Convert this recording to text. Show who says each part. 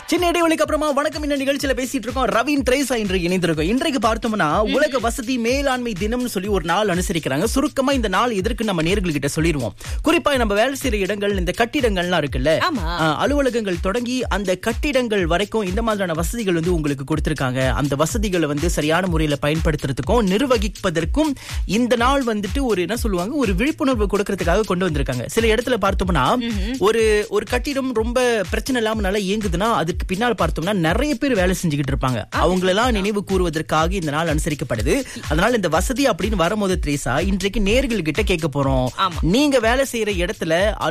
Speaker 1: சின்ன இடைவெளிக்கு அப்புறமா வணக்கம் இந்த நிகழ்ச்சியில பேசிட்டு இருக்கோம் ரவீன் ட்ரேசா இன்று இணைந்திருக்கோம் இன்றைக்கு பார்த்தோம்னா உலக வசதி மேலாண்மை தினம்னு சொல்லி ஒரு நாள் அனுசரிக்கிறாங்க சுருக்கமா இந்த நாள் எதற்கு நம்ம நேர்கள் கிட்ட சொல்லிடுவோம் குறிப்பா நம்ம வேலை செய்யற இடங்கள் இந்த கட்டிடங்கள்லாம் இருக்குல்ல
Speaker 2: ஆமா.
Speaker 1: ஆஹ், அலுவலகங்கள் தொடங்கி அந்த கட்டிடங்கள் வரைக்கும் இந்த மாதிரியான வசதிகள் வந்து உங்களுக்கு கொடுத்திருக்காங்க அந்த வசதிகளை வந்து சரியான முறையில பயன்படுத்துறதுக்கும் நிர்வகிப்பதற்கும் இந்த நாள் வந்துட்டு ஒரு என்ன சொல்லுவாங்க ஒரு விழிப்புணர்வு கொடுக்கறதுக்காக கொண்டு வந்திருக்காங்க சில இடத்துல பார்த்தோம்னா ஒரு ஒரு கட்டிடம் ரொம்ப பிரச்சனை இல்லாம நல்லா இயங்குதுன்னா அதுக்கு பின்னால் பார்த்தோம்னா நிறைய பேர் வேலை செஞ்சுக்கிட்டு இருப்பாங்க அவங்களெல்லாம் நினைவு கூறுவதற்காக இந்த நாள் அனுசரிக்கப்படுது அதனால இந்த வசதி அப்படின்னு வரும்போது த்ரேசா இன்றைக்கு நேர்கள் கிட்ட கேட்க போறோம்
Speaker 2: ஆமா.
Speaker 1: நீங்க வேலை செய்யற இடத்துல